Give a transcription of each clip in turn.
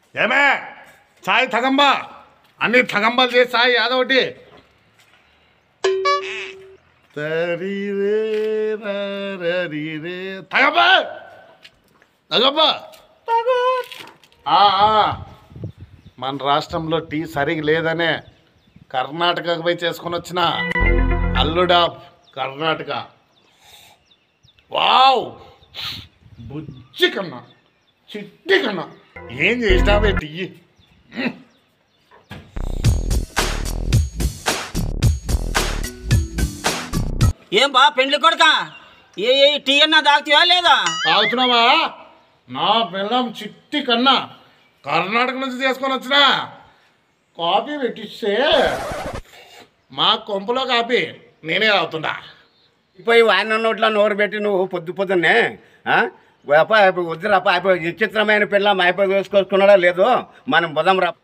ఏమే చాయ్ తగంబా అన్ని తగంబాలు చేసి చాయ్ అదొకటి తరిరే రరిరే. తగంబా తగంబా ఆ, ఆ. మన రాష్ట్రంలో టీ సరిగా లేదనే కర్ణాటకకు పోయి చేసుకొని వచ్చిన అల్లుడా కర్ణాటక వావ్ బుజ్జి కన్నా చిట్టి కన్నా ఏం చేసినావే టీ ఏం బా పెండ్లి కొడక ఏ ఏ టీ అన్నా తాగుతావా లేదా తాగుతున్నావా నా పిల్లం చిట్టి కన్నా కర్ణాటక నుంచి తీసుకొని వచ్చిన కాపీ పెట్టిస్తే మా కొంపలో కాపీ నేనే తాగుతుండా పోయి వాయన నోట్లో నోరు పెట్టి నువ్వు పొద్దు పొద్దున్నే ఆ? అప్ప వద్దురప్ప అయిపోయి విచిత్రమైన పిల్ల అయిపోయి వేసుకొచ్చుకున్నాడా లేదో మనం పోదాం రా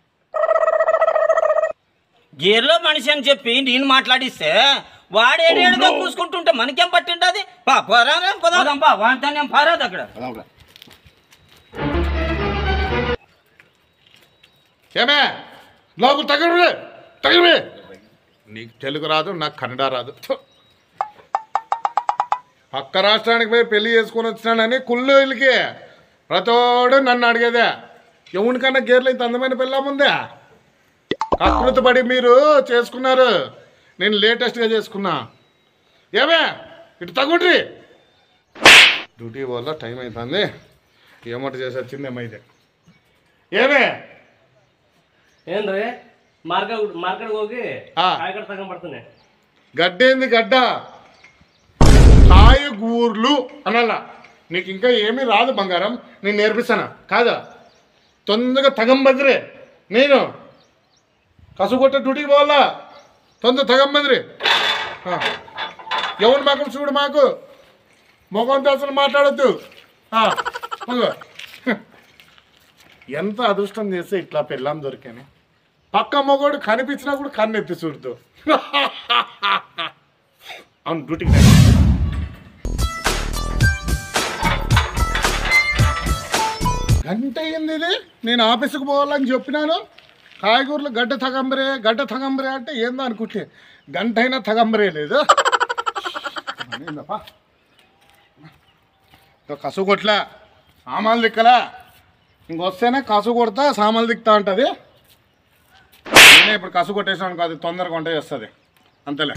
గేర్లో మనిషి అని చెప్పి నేను మాట్లాడిస్తే వాడేడేడుగా చూసుకుంటుంటే మనకేం పట్టింటది పా పోరా రా, పోదాం పా వాడితో నేను పారాదు అక్కడ పోదాం రా. ఏమే లోపల తగలవే తగలవే నీకు తెలుగు రాదు నాకు కన్నడ రాదు థు. పక్క రాష్ట్రానికి పోయి పెళ్లి చేసుకొని వచ్చినానని కుళ్ళు వీళ్ళకి ప్రతోడు నన్ను అడిగేదే ఎవరికన్నా గేర్లు ఇంత అందమైన పిల్లముందే కకృతి పడి మీరు చేసుకున్నారు నేను లేటెస్ట్గా చేసుకున్నా ఏమే ఇటు తగుండ్రి డ్యూటీ వల్ల టైం అవుతుంది ఏమంట చేసి వచ్చింది ఏమైతే ఏమే ಏನ್ರಿ ಮಾರ್ಕೆಟ್ ಮಾರ್ಕೆಟ್ಗೆ ಹೋಗಿ ಹಾ. ಕಾಯಿಗಡೆ ತಗೊಂಡ್ಬರ್ತೀನಿ గడ్డేంది గడ్డ కాయగూర్లు అనాల నీకు ఇంకా ఏమీ రాదు బంగారం నేను నేర్పిస్తాను కాదా తొందరగా తగంబదిరే నేను కసుగొట్ట డ్యూటీకి పోవాలా తొందర తగంబదిరి ఎవరు మాకు చూడు మాకు మొగంతో అసలు మాట్లాడొద్దు ఆ, ఇదిగో. ఎంత అదృష్టం చేస్తే ఇట్లా పెళ్ళాం దొరికాని పక్క మొగోడు కనిపించినా కూడా కన్నెత్తి చూడుతూ అవును డ్యూటీకి రా. గంట అయింది ఇది నేను ఆఫీస్కి పోవాలని చెప్పినాను కాయగూరలు గడ్డ తగంబరే గడ్డ తగంబరే అంటే ఏందో అనుకుంటే గంట అయినా తగంబరే లేదు ఏందప్పా? ఇంకా కసు కొట్లా సామాన్లు దిక్కలా ఇంకొస్తేనే కసు కొడతా సామాన్లు దిక్తా ఉంటుంది నేనే ఇప్పుడు కసు కొట్టేసాను కాదు తొందరగా వంట చేస్తుంది అంతేలే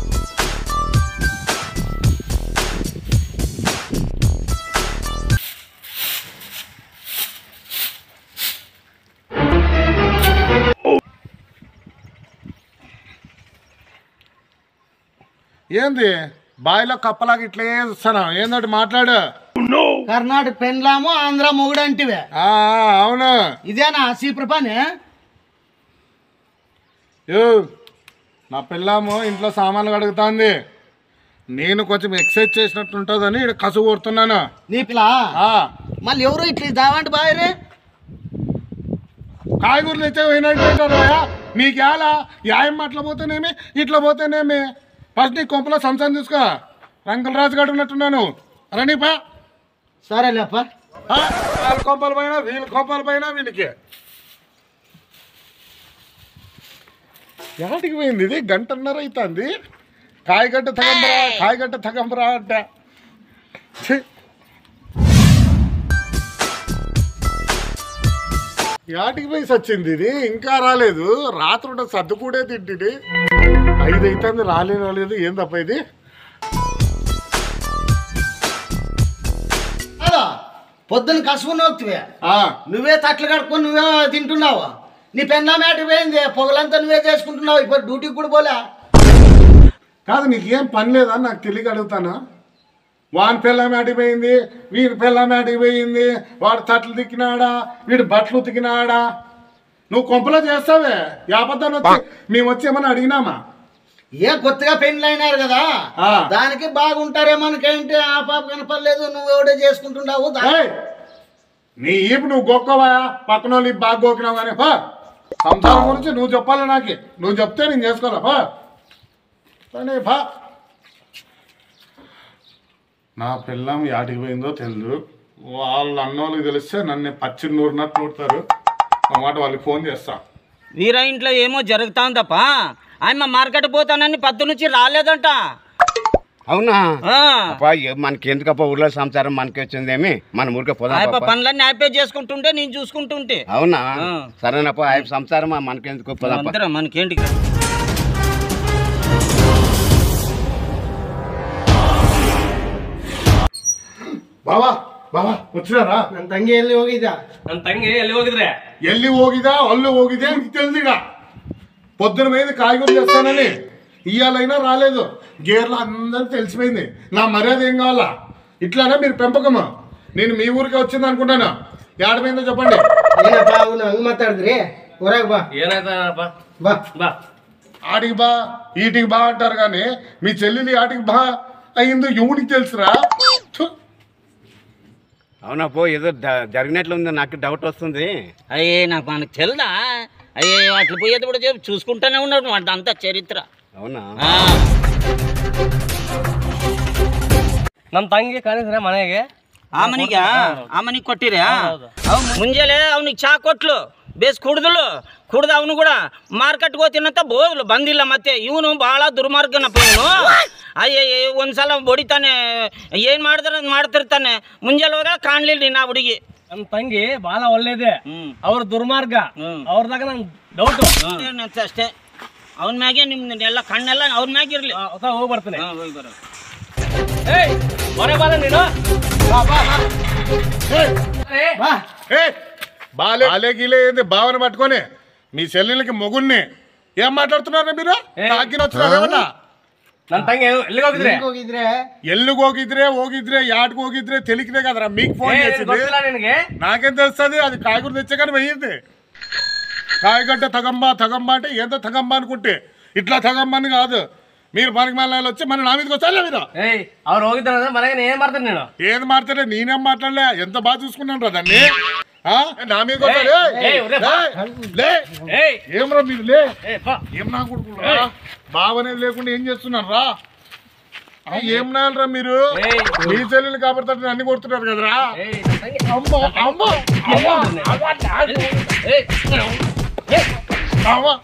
ఏంది బావిలో కప్పలాగా ఇట్లా చేస్తాను ఏందోటి మాట్లాడు కర్ణాటక పెండ్లాము ఆంధ్ర మొగుడు అంటివే ఆ, ఆ, అవును ఇదేనా సీప్ర పని యో నా పిల్లము ఇంట్లో సామాన్లు కడుగుతాంది నేను కొంచెం ఎక్సర్సైజ్ చేసినట్టుంటుందని ఇక్కడ కసు కొడుతున్నాను నీ పిల్ల ఆ, మళ్ళీ ఎవరు ఇట్లా దావంటి బాయరే కాయగూరలు తెచ్చే పోయినట్టు నీకు ఎలా యాయం అట్లా పోతేనేమి ఇట్లా పోతేనేమి ఫస్ట్ నీ కొంపలో సంసారం తీసుకో రంగుల రాజు గడు ఉన్నట్టున్నాను రండి పా సరేలేప్ప ఆ, వాళ్ళ కొంపల పైన వీళ్ళ కొంపల పైన వీళ్ళకి ఎలాంటికి పోయింది ఇది గంటన్నర అవుతుంది కాయగడ్డ తగంబరా కాయగడ్డ తగంబరా అంట ఛీ. యాటికి పోయి వచ్చింది ఇది ఇంకా రాలేదు రాత్రి సర్దుకూడే తింటిది ఐదు అవుతుంది రాలేదు రాలేదు ఏం తప్ప ఇది అదో పొద్దున్న కసుకుని వస్తువే ఆ, నువ్వే తట్లు కడుక్కొని నువ్వే తింటున్నావు నీ పెన్నా మేట పోయింది పొగలంతా నువ్వే చేసుకుంటున్నావు ఇప్పుడు డ్యూటీకి కూడా పోలే కాదు నీకేం పని లేదా నాకు తెలియక అడుగుతాను వాని పిల్లం పోయింది వీడి పిల్లం పోయింది వాడు తట్లు తిక్కినాడా వీడు బట్టలు ఉతికినాడా నువ్వు కొంపలో చేస్తావే యాపద్దాన్ని వచ్చి మేము వచ్చి ఏమన్నా అడిగినామా ఏ కొత్తగా పెండ్లు అయినారు కదా ఆ. దానికి బాగుంటారేమనకేంటి ఆ పాప కనపడలేదు నువ్వు ఎవడే చేసుకుంటున్నావు దా- ఏయ్! నీ ఈపు నువ్వు గొక్కవా పక్కన వాళ్ళు ఈపు బాగా గోకినావు కానీ హా సంసారం గురించి నువ్వు చెప్పాలి నాకు నువ్వు చెప్తే నేను చేసుకోవాలా హా కానీ భా నా పిల్లం యాటికి పోయిందో తెలియదు వాళ్ళ అన్నోళ్ళకి తెలిస్తే నన్ను పచ్చి నూరినట్టు నూరుతారు ఆ మాట వాళ్ళకి ఫోన్ చేస్తా వీరా ఇంట్లో ఏమో జరుగుతాం తప్ప ఆయన మార్కెట్ పోతానని పద్దు నుంచి రాలేదంట అవునా ఆ. అప్పా ఏ- మనకి ఎందుకప్ప ఊర్లో సంసారం మనకి వచ్చిందేమి మన ఊరికే పోదాం ఆయప్ప పాపా. పనులన్నీ అయిపోయి చేసుకుంటుంటే నేను చూసుకుంటుంటే అవునా ఆ. సరేనప్ప ఆ సంసారం మనకి ఎందుకు పోదాం అందరం మనకేంటి కదా. బావా ಬಾವಾ వచ్చినారా ನನ್ನ ತಂಗಿ ಎಲ್ಲಿ ಹೋಗಿದ್ದ ನನ್ನ ತಂಗಿ ಎಲ್ಲಿ ಹೋಗಿದ್ರೆ ఎల్లి ಹೋಗಿదా అల్లు ಹೋಗಿదే నీకు తెలియదుగా పొద్దున మీద కాయగూరలు తెస్తానని ఇయ్యాలైనా రాలేదు గేర్లు అందరికి తెలిసిపోయింది నా మర్యాద ఏం కావాలా ఇట్లానే మీరు పెంపకమా నేను మీ ఊరికి వచ్చింది అనుకుంటాను ఏడమైందో చెప్పండి ಏನಪ್ಪ ಅವನು ಹಂಗ್ ಮಾತಾಡಿದ್ರಿ ಹೊರಗೆ ಬಾ ಏನಾಯ್ತಪ್ಪ ಬಾ ಬಾ ఆడికి బా ఈటికి బా అంటారు కానీ మీ చెల్లెలి ఆటికి బా అయిందో ఎవరికి తెలుసురా థు. అవునా పో ఏదో ద- జరిగినట్లుంది నాకు డౌట్ వస్తుంది అయ్యే నాకు మనకు తెలుదా అయ్యే అట్లా పోయేది కూడా చెప్పు చూసుకుంటూనే ఉన్నాడు వాడి అంతా చరిత్ర అవునా ఆ. ನಮ್ಮ ತಂಗಿ ಕಾಣಿಸ್ರೆ ಮನೆಗೆ ಆಮನಿಗ ಆಮನಿಗೆ ಕೊಟ್ಟಿರಿ ಅವ್ ಮುಂಜಾನೆ ಅವನಿಗೆ ಚಾ ಕೊಟ್ಲು ಬೇಸ್ ಕುಡ್ದಲು ಕುಡ್ದು ಅವನು ಕೂಡ ಮಾರ್ಕೆಟ್ಗೆ ಹೋಗ್ತೀನಂತ ಬೋದ್ಲು ಬಂದಿಲ್ಲ ಮತ್ತೆ ಇವನು ಭಾಳ ದುರ್ಮಾರ್ಗನಪ್ಪ ಇವನು ಅಯ್ಯ ಒಂದ್ಸಲ ಹೊಡಿತಾನೆ ಏನು ಮಾಡಿದ್ರೆ ಅದ್ ಮಾಡ್ತಿರ್ತಾನೆ ಮುಂಜಾನೆ ಹೋಗ ಕಾಣ್ಲಿಲ್ಲ ನೀನು ಆ ಹುಡುಗಿ ನಮ್ಮ ತಂಗಿ ಬಹಳ ಒಳ್ಳೇದೆ ಹ್ಮ್. ಅವ್ರ ದುರ್ಮಾರ್ಗ ಹ್ಮ್. ಅವ್ರದಾಗ ನಂಗೆ ಡೌಟ್ ಏನಂತ ಅಷ್ಟೇ ಅವನ ಮ್ಯಾಗೆ ನಿಮ್ದೆಲ್ಲ ಕಣ್ಣೆಲ್ಲ ಅವ್ನ ಮ್ಯಾಗ ಇರಲಿ ಹೋಗಿ ಬರ್ತೀನಿ ಹೋಗಿ ಬರೋ ಏಯ್ ಹೊರ ಬಾರ ನೀನು ಏಯ್, ಬಾ ఏ బాలే బాలే గీలే ఏంది భావన పట్టుకొని మీ చెల్లెలకి మొగుణ్ణి ఏం మాట్లాడుతున్నారా మీరు తాకిన వచ్చినారేమన్నా ನನ್ನ ತಂಗಿ ಎಲ್ಲಿಗೆ ಹೋಗಿದ್ರೆ ಎಲ್ಲಿಗ್ ಹೋಗಿದ್ರೆ ఎల్లుకు ಹೋಗಿದ್ರೆ ಹೋಗಿದ್ರೆ యాటికి ಹೋಗಿದ್ರೆ తెలికినే కదరా మీకు ఫోన్ ಏ, చేసింది ಗೊತ್ತಿಲ್ಲ ನಿನಗೆ నాకేం తెలుస్తుంది అది కాయగూర తెచ్చే కానీ వెయ్యింది కాయగడ్డ తగంబా తగంబా అంటే ఏందో తగంబా అనుకుంటే ఇట్లా తగంబని కాదు మీరు పనికి మళ్ళీ వచ్చి మన నా మీదకి వచ్చారా మీరు ಏಯ್ ಅವ್ರು ಹೋಗಿದ್ದಾರೆ ಮನೆಗೆ ನೀನ್ ಏನ್ ಮಾಡ್ತೀನಿ ನೀನು ఏది మాట్లాడే నేనేం మాట్లాడలే ఎంత బాగా చూసుకున్నాను రా దాన్ని ఆ? నా మీదకి వచ్చారు ఏయ్, ఒరే బా. లే ಏಯ్ ఏమ్రా మీరు లే ಏಯ್ ಬಾ ఏం నా కొడుకురా బావనేది లేకుండా ఏం చేస్తున్నారు రా ఆ, ఏం నాయాలరా మీరు ఏయ్. మీ చెల్లెలు కాబట్టి అన్ని కొడుతున్నారు కదరా ಏಯ್ ನನ್ನ ತಂಗಿ అమ్మో అమ్మో అమ్మో ಏಯ್ అమ్మో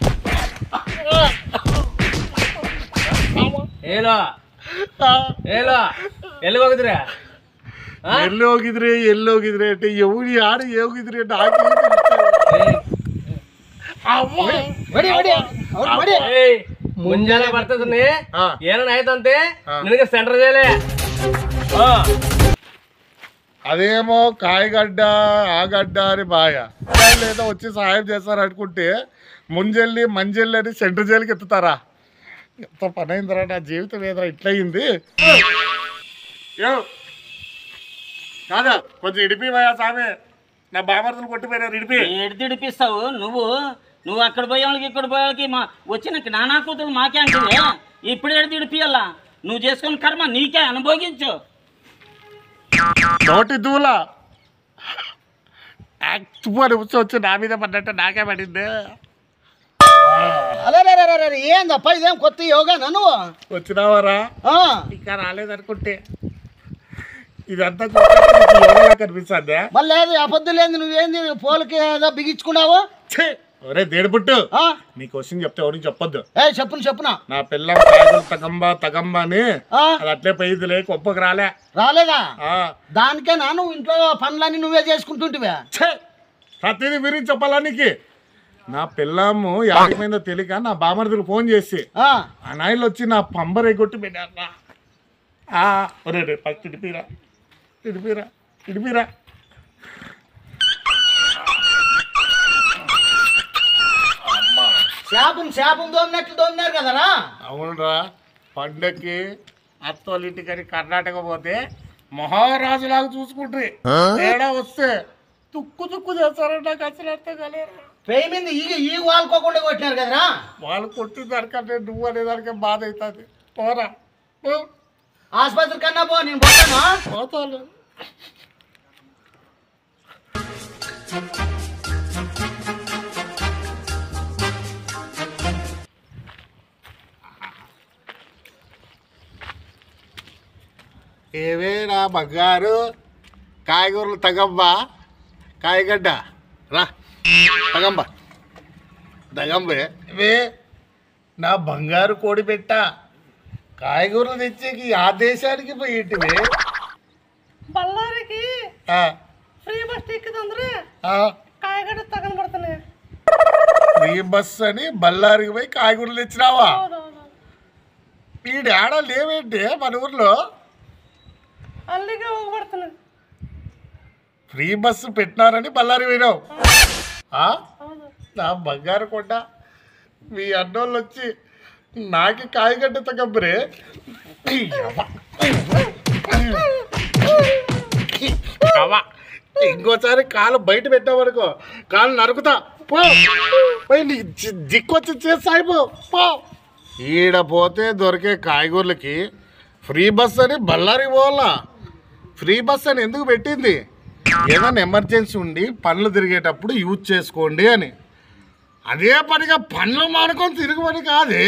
ಹೇಳು ಹೇಳು ಎಲ್ಲಿಗೆ ಹೋಗಿದ್ರೆ ಆ? ಎಲ್ಲಿ ಹೋಗಿದ್ರಿ ಎಲ್ಲಿ ಹೋಗಿದ್ರಿ అంటే ఎవరు ಯಾರು ಹೋಗಿದ್ರಿ అంటే ಆಕೆ ಏಯ್, అమ్మో ಹೊಡಿ ಹೊಡಿ ಅವ್ರು ಹೊಡಿ ಏಯ್ ಮುಂಜಾನೆ ಬರ್ತಿದ್ದೀನಿ ಹಾ. ಏನೇನ್ ಆಯ್ತಂತೆ ಹಾ. ನಿನಗೆ ಸೆಂಟ್ರ್ ಜೈಲೆ ಹಾ అదేమో కాయగడ్డ ఆ గడ్డ అని బాయ లేదా వచ్చి సహాయం చేస్తారు అనుకుంటే ముంజెల్లి మంజెల్లి అని సెంటర్ జైలుకి ఎత్తుతారా ఎంత పని అయిందిరా నా జీవితం ఏదో ఇట్లా అయింది యో, కాదా కొంచెం ఇడిపి పోయా సామె నా బామర్దులు కొట్టిపోయినారు ఇడిపి ఏడు తిడిపిస్తావు నువ్వు నువ్వు అక్కడ పోయే వాళ్ళకి ఇక్కడ పోయే వాళ్ళకి మా వచ్చిన నానా కూతురు మాకే అంటే ఇప్పుడు ఏడు తిడిపియాల నువ్వు చేసుకున్న కర్మ నీకే అనుభవించు నోటి దూల యాక్ట్ పని వచ్చి నా మీద పడ్డట్టు నాకే పడింది అలరే ఏందప్ప ఇదేం కొత్త యోగానా నువ్వు వచ్చినావరా ఆ, ఇంకా రాలేదనుకుంటే ఇదంతా చూస్తుంటే నీకు యోగాలా కనిపిస్తుందా మళ్ళీ లేదు అబద్ధులేంది నువ్వేంది పోలకి ఏదో బిగించుకున్నావు ఛీ! ఒరే దేడిపుట్టు ఆ? నీ క్వశ్చన్ చెప్తే ఎవరికి చెప్పొద్దు ఏ చెప్పును చెప్పునా నా పిల్లం కాయలు తగంబా తగంబా అని ఆ, అది అట్లే పోయిందిలే గొప్పకు రాలే రాలేదా ఆ. దానికేనా నువ్వు ఇంట్లో పనులన్నీ నువ్వే చేసుకుంటుంటివే ఛే! ప్రతిదీ విరిగి చెప్పాలా నీకు నా పిల్లము యాడిపోయిందో తెలియక నా బామర్దులు ఫోన్ చేసి ఆ, ఆ నాయలు వచ్చి నా పంబర్ ఎగొట్టి పెట్టారా ఆ, ఒరే రే ఫస్ట్ ఇడిపిరా ఇడిపిరా ఇడిపిరా శాపం శాపం దోమినట్లు దోమినారు కదరా అవునరా పండక్కి అత్తోళ్ళింటికని కర్ణాటక పోతే మహారాజులాగా చూసుకుంటారు తేడా వస్తే తుక్కు తుక్కు చేస్తారంట నాకు అసలు అర్థం కాలేదు పెయి మీద ఈ ఈ వాడుకోకుండా కొట్టినారు కదరా వాళ్ళు కొట్టిన దానికంటే నువ్వు అనేదానికే బాధ అవుతుంది పోరా పో. ఆసుపత్రి కన్నా పో నేను పోతాను పోతాను ఏవే నా బంగారు కాయగూరలు తగమ్మా కాయగడ్డ రా దగంబ దగంబే వే నా బంగారు కోడి పెట్ట కాయగూరలు తెచ్చేకి ఆ దేశానికి పోయేటివే బళ్ళారికి ఆ, ఫ్రీ బస్ టికెట్ ಅಂದ್ರೆ ఆ, ಕಾಯಿಗಡ್ಡೆ ತಗೊಂಡ್ ಬರ್ತಾನೆ ఫ్రీ బస్ అని బళ్ళారికి పోయి కాయగూరలు తెచ్చినావా వీడు ఆడ లేవేంటి మన ఊర్లో ಅಲ್ಲಿಗೆ ಹೋಗ್ಬರ್ತಾನೆ ఫ్రీ బస్సు పెట్టినారని బళ్ళారి పోయినావు ఆ? నా బంగారు కొండ మీ అన్నోళ్ళు వచ్చి నాకి కాయగడ్డ తగ్గబ్బరే ఇంకోసారి కాలు బయట పెట్టావనుకో కాలు నరుకుతా పో పోయి నీ జి- దిక్కొచ్చి చేసి సాయిపో పో ఈడ పోతే దొరికే కాయగూరలకి ఫ్రీ బస్ అని బళ్ళారి పోవాలా ఫ్రీ బస్ అని ఎందుకు పెట్టింది ఏదైనా ఎమర్జెన్సీ ఉండి పనులు తిరిగేటప్పుడు యూజ్ చేసుకోండి అని అదే పనిగా పనులు మానుకొని తిరుగుమని కాదే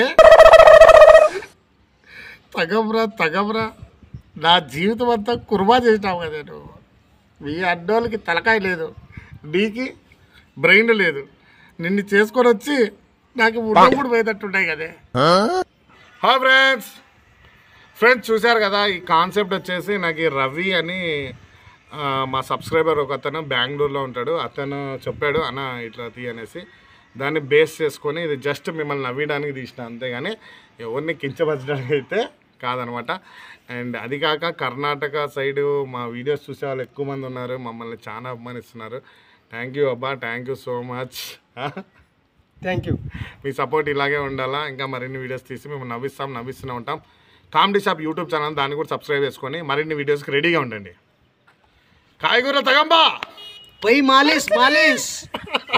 తగబ్రా తగబ్రా నా జీవితం అంతా కుర్బా చేసినావు కదా నువ్వు మీ అడ్డోళ్ళకి తలకాయ లేదు నీకి బ్రెయిన్ లేదు నిన్ను చేసుకొని వచ్చి నాకు ఉన్నప్పుడు పోయేటట్టున్నాయి కదే హాయ్ ఫ్రెండ్స్ ఫ్రెండ్స్ చూశారు కదా ఈ కాన్సెప్ట్ వచ్చేసి నాకు ఈ రవి అని ఆ, మా సబ్స్క్రైబర్ ఒక అతను బెంగళూరులో ఉంటాడు అతను చెప్పాడు అన్న ఇట్లా తీ అనేసి దాన్ని బేస్ చేసుకొని ఇది జస్ట్ మిమ్మల్ని నవ్వడానికి తీసిన అంతేగాని ఎవరిని కించపరచడానికి అయితే కాదనమాట అండ్ అది కాక కర్ణాటక సైడ్ మా వీడియోస్ చూసే వాళ్ళు ఎక్కువ మంది ఉన్నారు మమ్మల్ని చాలా అభిమానిస్తున్నారు థ్యాంక్ యూ అబ్బా thank you so much thank you మీ సపోర్ట్ ఇలాగే ఉండాలా ఇంకా మరిన్ని వీడియోస్ తీసి మేము నవ్విస్తాం నవ్విస్తూనే ఉంటాం కామెడీ షాప్ యూట్యూబ్ ఛానల్ దాన్ని కూడా సబ్స్క్రైబ్ చేసుకొని మరిన్ని వీడియోస్కి రెడీగా ఉండండి కాయగూర తగంబా పై మాలిష్ మాలిష్